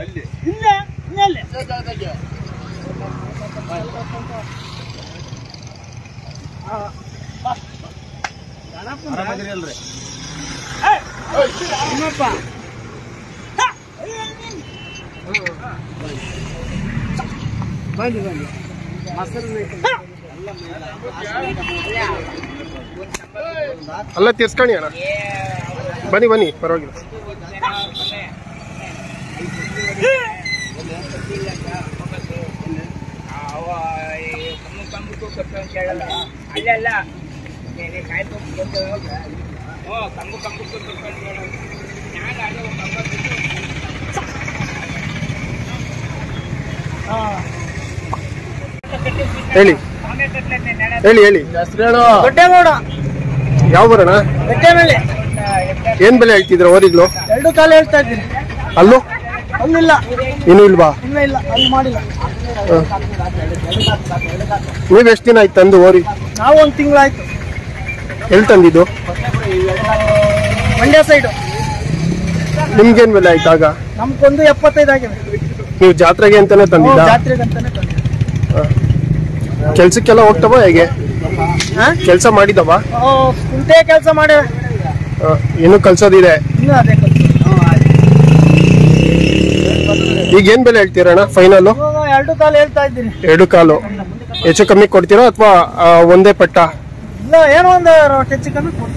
ಇಲ್ಲ ಇನ್ನೆಲ್ಲಿ ನಿಮ್ಮಪ್ಪ ಬನ್ನಿ ಬನ್ನಿ ಮೊಸರು ಬೇಕು ಅಲ್ಲ ತೀರ್ಸ್ಕೊಳ್ಳಿ ಅಣ್ಣ ಬನ್ನಿ ಬನ್ನಿ ಪರವಾಗಿಲ್ಲ ಅಲ್ಲೆಲ್ಲ ಕಾಯ್ತು ಓ ಕಂಬು ಕಂಬು ಹೇಳಿ ಹೇಳಿ ಹೇಳಿ ದೊಡ್ಡಗೌಡ ಯಾವ ಬರೋಣ ಬೆಟ್ಟನಳ್ಳಿ ಏನ್ ಬೆಲೆ ಹೇಳ್ತಿದ್ರ ಓರಿಗ್ಲು ಎರಡು ಕಾಲ ಹೇಳ್ತಾ ಇದ್ದೀನಿ ಅಲ್ಲೂ ಅಲ್ಲಿಲ್ಲ ಇನ್ನೂ ಇಲ್ವಾ ಇನ್ನೂ ಇಲ್ಲ ಅಲ್ಲಿ ಮಾಡಿಲ್ಲ ನೀವ್ ಎಷ್ಟ್ ದಿನ ಆಯ್ತು ತಂದು ಓರಿ ನಾವು ಒಂದು ತಿಂಗಳಾಯ್ತು ಎಲ್ಲಿ ತಂದಿದ್ದು ಮಂಡ್ಯ ಸೈಡು ನಿಮ್ಗೇನ್ ಬೆಲೆ ಆಯ್ತು ಆಗ ನಮ್ಗೊಂದು ಎಪ್ಪತ್ತೈದು ಆಗಿದೆ ನೀವು ಜಾತ್ರೆಗೆ ಅಂತಾನೆ ತಂದಿದ್ದ ಜಾತ್ರೆಗಂತಾನೆ ತಂದೆ ಕೆಲ್ಸಕ್ಕೆಲ್ಲ ಹೋಗ್ತವ ಹೇಗೆ ಹಾ? ಕೆಲ್ಸ ಮಾಡಿದವ ಓ, ಕುಂಟೆ ಕೆಲಸ ಮಾಡಿ ಇನ್ನು ಕಲ್ಸೋದಿದೆ ಇನ್ನೂ ಅದೇ ಕೆಲಸ ಈಗ ಏನ್ ಬೆಲೆ ಹೇಳ್ತೀರಣ್ಣ ಫೈನಲ್ ಇವಾಗ ಎರಡು ಕಾಲ ಹೇಳ್ತಾ ಇದ್ದೀನಿ ಎರಡು ಕಾಲು ಹೆಚ್ಚು ಕಮ್ಮಿ ಕೊಡ್ತೀರಾ ಅಥವಾ ಒಂದೇ ಪಟ್ಟ ಇಲ್ಲ ಏನೋ ಒಂದು ಹೆಚ್ಚು ಕಮ್ಮಿ ಕೊಡ್ತೀವಿ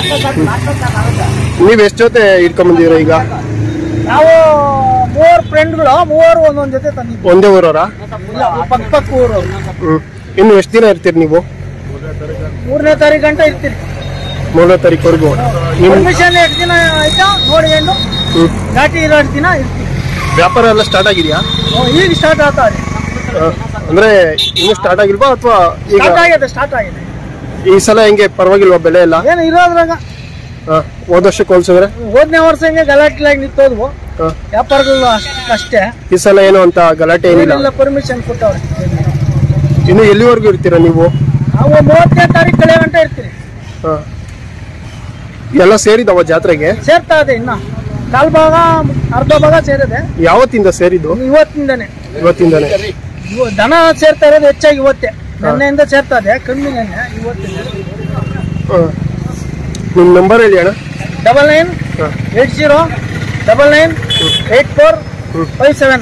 ನೀವ್ ಎಷ್ಟ್ ಜೊತೆ ಇಟ್ಕೊಂಬಂದಿರ ಈಗ ನಾವು ಮೂವರು ಫ್ರೆಂಡ್ಗಳು ಮೂವರು ಒಂದೊಂದ್ ಜೊತೆ ತಂದಿದ್ವಿ ಒಂದೇ ಊರವರ ಇಲ್ಲ ಪಕ್ಕ ಪಕ್ಕ ಊರು ಹ್ಮ್ ಇನ್ನು ಎಷ್ಟ್ ದಿನ ಇರ್ತೀರಿ ನೀವು ಮೂರನೇ ತಾರೀಕು ಗಂಟೆ ಇರ್ತೀರಿ ಮೂರನೇ ತಾರೀಕುವರೆಗೂ ನಿಮ್ ಪರ್ಮಿಷನ್ ಎಷ್ಟು ದಿನ ಆಯ್ತಾ ನೋಡ್ಕೊಂಡು ಹ್ಮ್. ಘಾಟಿ ಇರೋ ಅಷ್ಟ್ ದಿನ ಇರ್ತೀವಿ ವ್ಯಾಪಾರ ಎಲ್ಲ ಸ್ಟಾರ್ಟ್ ಆಗಿದ್ಯಾ ಓ, ಈಗ ಸ್ಟಾರ್ಟ್ ಆಗ್ತಾರೆ ಆ, ಅಂದ್ರೆ ಇನ್ನು ಸ್ಟಾರ್ಟ್ ಆಗಿಲ್ವಾ ಅಥವಾ ಈಗ ಸ್ಟಾರ್ಟ್ ಆಗಿದೆ ಸ್ಟಾರ್ಟ್ ಆಗಿದೆ ಈ ಸಲ ಹೆಂಗೆ ಪರವಾಗಿಲ್ವಾ ಬೆಲೆ ಎಲ್ಲ ಏನು ಇರೋದ್ರಾಗ ಆ, ಹೋದ್ ವರ್ಷಕ್ಕೆ ಹೋಲ್ಸಿದ್ರೆ ಹೋದ್ನೇ ವರ್ಷ ಹಿಂಗೆ ಗಲಾಟೆಲಾಗಿ ನಿಂತೋದ್ವು ಆ, ವ್ಯಾಪಾರಗಳು ಅಷ್ಟೇ ಈ ಸಲ ಏನು ಅಂತ ಗಲಾಟೆ ಏನಿಲ್ಲ ಏನಿಲ್ಲ ಪರ್ಮಿಷನ್ ಕೊಟ್ಟವ್ರೆ ಇನ್ನು ಎಲ್ಲಿವರೆಗೂ ಇರ್ತೀರಾ ನೀವು ನಾವು ಮೂವತ್ತನೇ ತಾರೀಕು ಕಳೆ ಗಂಟೆ ಇರ್ತೀರಿ ಆ. ಎಲ್ಲ ಸೇರಿದವ ಜಾತ್ರೆಗೆ ಸೇರ್ತಾ ಇದೆ ಇನ್ನ ಕಾಲ್ ಭಾಗ ಅರ್ಧ ಭಾಗ ಸೇರಿದೆ ಯಾವತ್ತಿಂದ ಸೇರಿದ್ದು ಇವತ್ತಿಂದನೇ ಇವತ್ತಿಂದಾನೆ ಇವ- ದನ ಸೇರ್ತಾ ಇರೋದು ಹೆಚ್ಚಾಗಿ ಇವತ್ತೇ ನೆನ್ನೆಯಿಂದ ಸೇರ್ತಾ ಇದೆ ಕಮ್ಮಿ ನೆನ್ನೆ ಇವತ್ತಿಂದ ಆ. ನಿಮ್ ನಂಬರ್ ಹೇಳಿ ಅಣ್ಣ ಡಬಲ್ ನೈನ್ ಆ. Eight zero double nine eight four five seven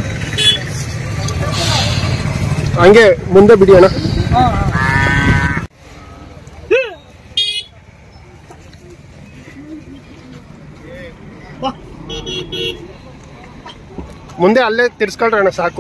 ಹಂಗೆ ಮುಂದೆ ಬಿಡಿ ಅಣ್ಣ ಮುಂದೆ ಅಲ್ಲೇ ತಿರ್ಸ್ಕೊಳ್ರಿ ಅಣ್ಣ ಸಾಕು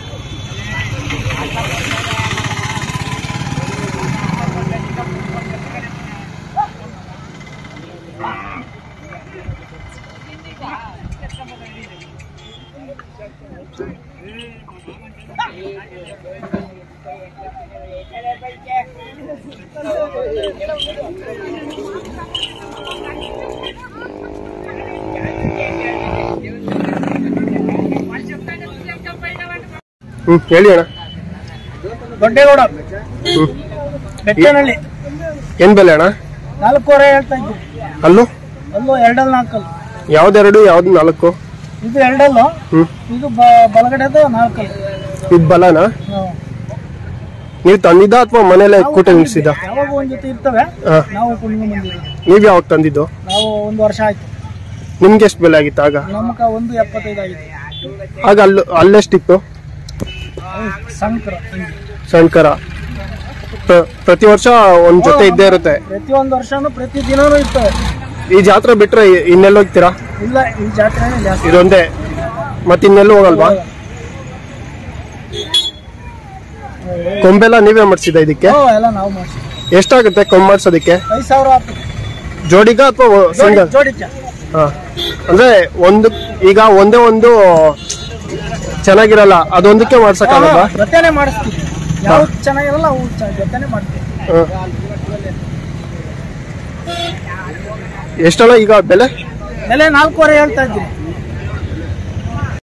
ಹ್ಮ್ ಹೇಳಿ ಅಣ್ಣ ದೊಡ್ಡೇಗೌಡ ಹ್ಮ್ ಬೆಟ್ಟನಹಳ್ಳಿ ಏನ್ ಬೆಲೆ ಅಣ್ಣ ನಾಲ್ಕೂವರೆ ಹೇಳ್ತಾ ಇದ್ದೀವಿ ಅಲ್ಲೂ ಅಲ್ಲೂ ಎರಡಲ್ ನಾಲ್ಕಲ್ಲು ಯಾವ್ದೆರಡು ಯಾವ್ದು ನಾಲ್ಕು ಇದು ಎರಡಲ್ಲು ಹ್ಮ್ ಇದು ಬ- ಬಲಗಡೆದು ನಾಲ್ಕಲ್ಲು ಇದು ಬಲನಾ ಹ್ಮ್. ನೀವು ತಂದಿದ್ದ ಅಥವಾ ಮನೇಲೆ ಕೂಟ ನಿಲ್ಸಿದ ಯಾವಾಗ ಒಂದ್ ಜೊತೆ ಇರ್ತವೆ ಹಾ. ನಾವು ಕುಣ್ಕೊಂಡು ಬಂದಿದ್ದೀವಿ ನೀವ್ ಯಾವಾಗ ತಂದಿದ್ದು ನಾವು ಒಂದು ವರ್ಷ ಆಯ್ತು ನಿಮ್ಗೆ ಎಷ್ಟು ಬೆಲೆ ಆಗಿತ್ತು ಆಗ ನಮ್ಕ ಒಂದು ಎಪ್ಪತ್ತೈದು ಆಗಿದೆ ಆಗ ಅಲ್ಲಿ ಅಲ್ಲೆಷ್ಟಿತ್ತು ಸಂಕ್ರ ಶಂಕರ ಪ್ರ- ಪ್ರತಿ ವರ್ಷ ಒಂದ್ ಜೊತೆ ಇದ್ದೇ ಇರುತ್ತೆ ಪ್ರತಿಯೊಂದು ವರ್ಷನೂ ಪ್ರತಿ ದಿನನೂ ಇರ್ತವೆ ಈ ಜಾತ್ರೆ ಬಿಟ್ರೆ ಇನ್ನೆಲ್ಲ ಹೋಗ್ತೀರಾ ಇಲ್ಲ ಈ ಜಾತ್ರೆನೇ ಜಾಸ್ತಿ ಇದೊಂದೇ ಮತ್ತೆ ಇನ್ನೆಲ್ಲೂ ಹೋಗಲ್ವಾ ಕೊಂಬೆಲ್ಲ ನೀವೇ ಮಾಡ್ಸಿದ ಇದಕ್ಕೆ ಓ, ಎಲ್ಲ ನಾವು ಮಾಡ್ತೀವಿ ಎಷ್ಟಾಗುತ್ತೆ ಕೊಂಬ್ ಮಾಡ್ಸೋದಕ್ಕೆ ಐದು ಸಾವಿರ ಆಗ್ತದೆ ಜೋಡಿಗ ಅಥವಾ ಜೋಡಿ ಸಿಂಗಲ್ ಜೋಡಿಕ ಹಾ ಅಂದ್ರೆ ಒಂದು ಈಗ ಒಂದೇ ಒಂದು ಚೆನ್ನಾಗಿರಲ್ಲ ಅದೊಂದಕ್ಕೆ ಮಾಡ್ಸಕ್ಕಾಗಲ್ವಾ ಜೊತೆನೆ ಮಾಡಿಸ್ತೀವಿ ಯಾವ್ದು ಚೆನ್ನಾಗಿರಲ್ಲ ಅವು ಚ- ಜೊತೆನೆ ಮಾಡ್ತೀವಿ ಹಾ. ಎಷ್ಟಲ್ಲ ಈಗ ಬೆಲೆ ಬೆಲೆ ನಾಲ್ಕೂವರೆ ಹೇಳ್ತಾ ಇದ್ದೀವಿ